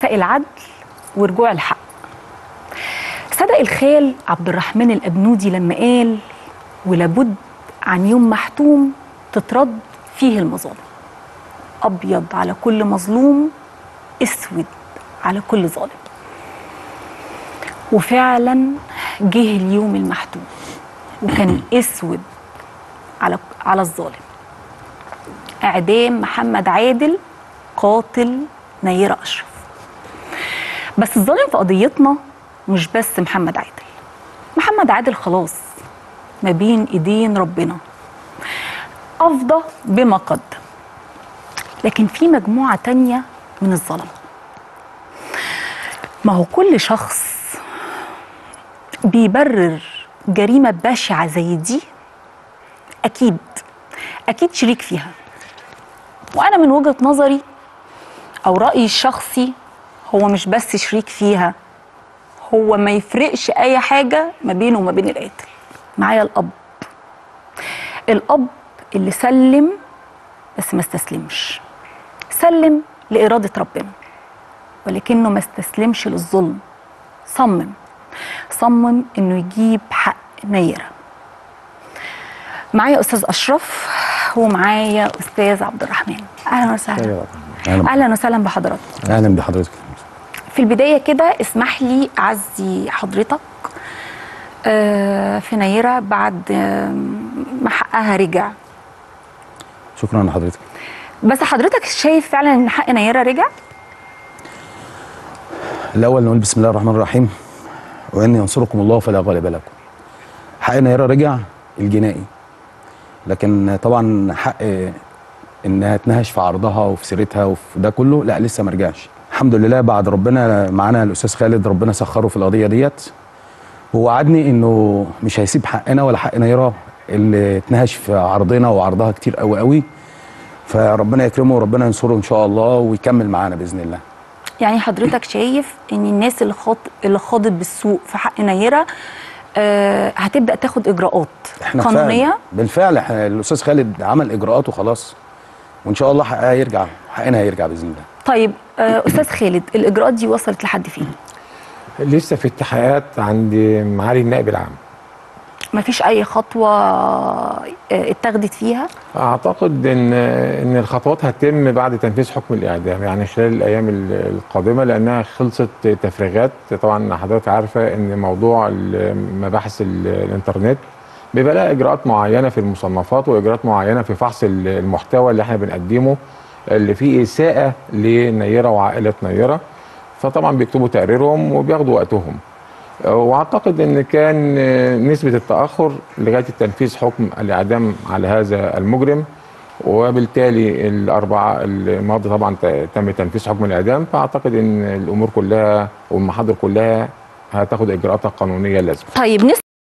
مستاء العدل ورجوع الحق صدق الخال عبد الرحمن الأبنودي لما قال ولابد عن يوم محتوم تترد فيه المظالم أبيض على كل مظلوم اسود على كل ظالم وفعلا جه اليوم المحتوم وكان اسود على على الظالم اعدام محمد عادل قاتل نيرة اشرف بس الظالم في قضيتنا مش بس محمد عادل محمد عادل خلاص ما بين ايدين ربنا افضى بما قدم لكن في مجموعه تانية من الظلمه ما هو كل شخص بيبرر جريمه بشعه زي دي اكيد اكيد شريك فيها وانا من وجهه نظري او رايي الشخصي هو مش بس شريك فيها هو ما يفرقش اي حاجه ما بينه وما بين القاتل معايا الاب الاب اللي سلم بس ما استسلمش سلم لاراده ربنا ولكنه ما استسلمش للظلم صمم صمم انه يجيب حق نيره معايا استاذ اشرف ومعايا استاذ عبد الرحمن اهلا وسهلا اهلا اهلا وسهلا بحضراتكم اهلا بحضرتك في البدايه كده اسمح لي اعزي حضرتك آه، في نيره بعد آه، ما حقها رجع شكرا لحضرتك بس حضرتك شايف فعلا ان حق نيره رجع الاول نقول بسم الله الرحمن الرحيم وان ينصركم الله فلا غالب لكم حق نيره رجع الجنائي لكن طبعا حق انها تنهش في عرضها وفي سيرتها وفي ده كله لا لسه ما رجعش الحمد لله بعد ربنا معانا الاستاذ خالد ربنا سخره في القضيه ديت ووعدني انه مش هيسيب حقنا ولا حق نيره اللي اتنهش في عرضنا وعرضها كتير قوي قوي فربنا يكرمه وربنا ينصره ان شاء الله ويكمل معانا باذن الله يعني حضرتك شايف ان الناس اللي خاط اللي خاضت بالسوق في حق نيره آه هتبدا تاخد اجراءات احنا قانونيه فعلا بالفعل احنا الاستاذ خالد عمل اجراءات وخلاص وان شاء الله حقها يرجع حقنا هيرجع باذن الله طيب آه استاذ خالد الاجراءات دي وصلت لحد فين لسه في التحقيقات عند معالي النائب العام مفيش اي خطوه آه، اتخذت فيها اعتقد ان ان الخطوات هتتم بعد تنفيذ حكم الاعدام يعني خلال الايام ال- القادمه لانها خلصت تفريغات طبعا حضرتك عارفه ان موضوع ال- مباحث ال- الانترنت بيبقى لها اجراءات معينه في المصنفات واجراءات معينه في فحص ال- المحتوى اللي احنا بنقدمه اللي فيه اساءه لنيره وعائله نيره فطبعا بيكتبوا تقريرهم وبياخدوا وقتهم واعتقد ان كان نسبه التاخر لغايه تنفيذ حكم الاعدام على هذا المجرم وبالتالي الاربعه الماضي طبعا ت- تم تنفيذ حكم الاعدام فاعتقد ان الامور كلها والمحاضر كلها هتاخد اجراءاتها القانونيه اللازمه طيب